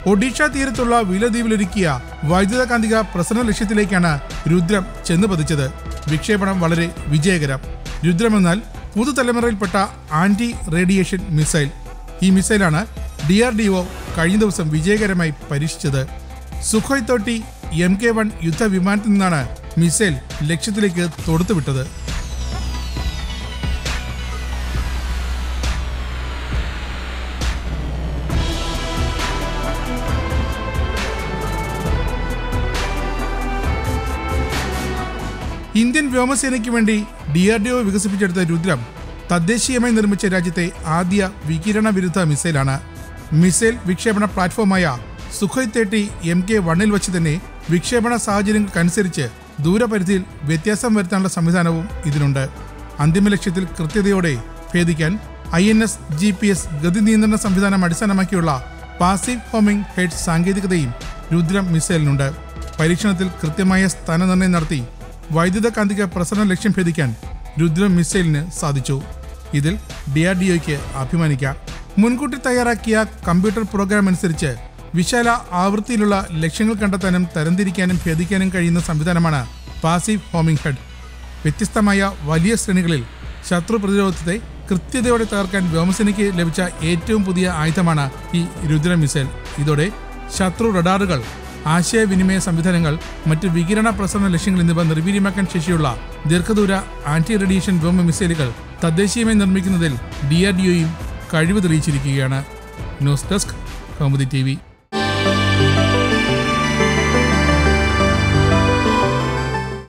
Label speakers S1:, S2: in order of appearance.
S1: ഒഡീഷ തീരത്തുള്ള വിലദ്വീപിലൊരുക്കിയ വൈദ്യുതകാന്തിക പ്രസരണ ലക്ഷ്യത്തിലേക്കാണ് രുദ്രം ചെന്ന് പതിച്ചത് വിക്ഷേപണം വളരെ വിജയകരം രുദ്രം എന്നാൽ പുതുതലമുറയിൽപ്പെട്ട ആന്റി റേഡിയേഷൻ മിസൈൽ ഈ മിസൈലാണ് ഡി ആർ ഡി ഒ കഴിഞ്ഞ ദിവസം വിജയകരമായി പരീക്ഷിച്ചത് സുഖോയ് തോട്ടി എം കെ വൺ യുദ്ധവിമാനത്തിൽ നിന്നാണ് മിസൈൽ ലക്ഷ്യത്തിലേക്ക് തൊടുത്തുവിട്ടത് ഇന്ത്യൻ വ്യോമസേനയ്ക്ക് വേണ്ടി ഡി ആർ ഡി ഒ വികസിപ്പിച്ചെടുത്ത രുദ്രം തദ്ദേശീയമായി നിർമ്മിച്ച രാജ്യത്തെ ആദ്യ വികിരണ വിരുദ്ധ മിസൈലാണ് മിസൈൽ വിക്ഷേപണ പ്ലാറ്റ്ഫോമായ സുഖോയ് തേട്ടി എം കെ വണ്ണിൽ വെച്ച് തന്നെ വിക്ഷേപണ സാഹചര്യങ്ങൾക്കനുസരിച്ച് ദൂരപരിധിയിൽ വ്യത്യാസം വരുത്താനുള്ള സംവിധാനവും ഇതിനുണ്ട് അന്തിമ ലക്ഷ്യത്തിൽ കൃത്യതയോടെ ഭേദിക്കാൻ I N S G P S ഗതി നിയന്ത്രണ സംവിധാനം അടിസ്ഥാനമാക്കിയുള്ള പാസീവ് ഹോമിംഗ് ഹെഡ് സാങ്കേതികതയും രുദ്രം മിസൈലിനുണ്ട് പരീക്ഷണത്തിൽ കൃത്യമായ സ്ഥാനനിർണ്ണയം നടത്തി വൈദ്യുതകാന്തിക പ്രസരണ ലക്ഷ്യം ഭേദിക്കാൻ രുദ്രം മിസൈലിന് സാധിച്ചു ഇതിൽ ഡി ആർ ഡി ഒയ്ക്ക് അഭിമാനിക്കാം മുൻകൂട്ടി തയ്യാറാക്കിയ കമ്പ്യൂട്ടർ പ്രോഗ്രാം അനുസരിച്ച് വിശാല ആവൃത്തിയിലുള്ള ലക്ഷ്യങ്ങൾ കണ്ടെത്താനും തരംതിരിക്കാനും ഭേദിക്കാനും കഴിയുന്ന സംവിധാനമാണ് പാസീവ് ഹോമിംഗ് ഹെഡ് വ്യത്യസ്തമായ വലിയ ശ്രേണികളിൽ ശത്രു പ്രതിരോധത്തെ കൃത്യതയോടെ തകർക്കാൻ വ്യോമസേനയ്ക്ക് ലഭിച്ച ഏറ്റവും പുതിയ ആയുധമാണ് ഈ രുദ്ര മിസൈൽ ഇതോടെ ശത്രു റഡാറുകൾ ആശയവിനിമയ സംവിധാനങ്ങൾ മറ്റ് വികിരണ പ്രസരണ ലക്ഷ്യങ്ങൾ എന്നിവ നിർവീര്യമാക്കാൻ ശേഷിയുള്ള ദീർഘദൂര ആന്റി റേഡിയേഷൻ വ്യോമ മിസൈലുകൾ തദ്ദേശീയമായി നിർമ്മിക്കുന്നതിൽ ഡി ആർ ഡി ഒയും കഴിവ് തെളിയിച്ചിരിക്കുകയാണ് ന്യൂസ് ഡെസ്ക് കൗമുദി ടി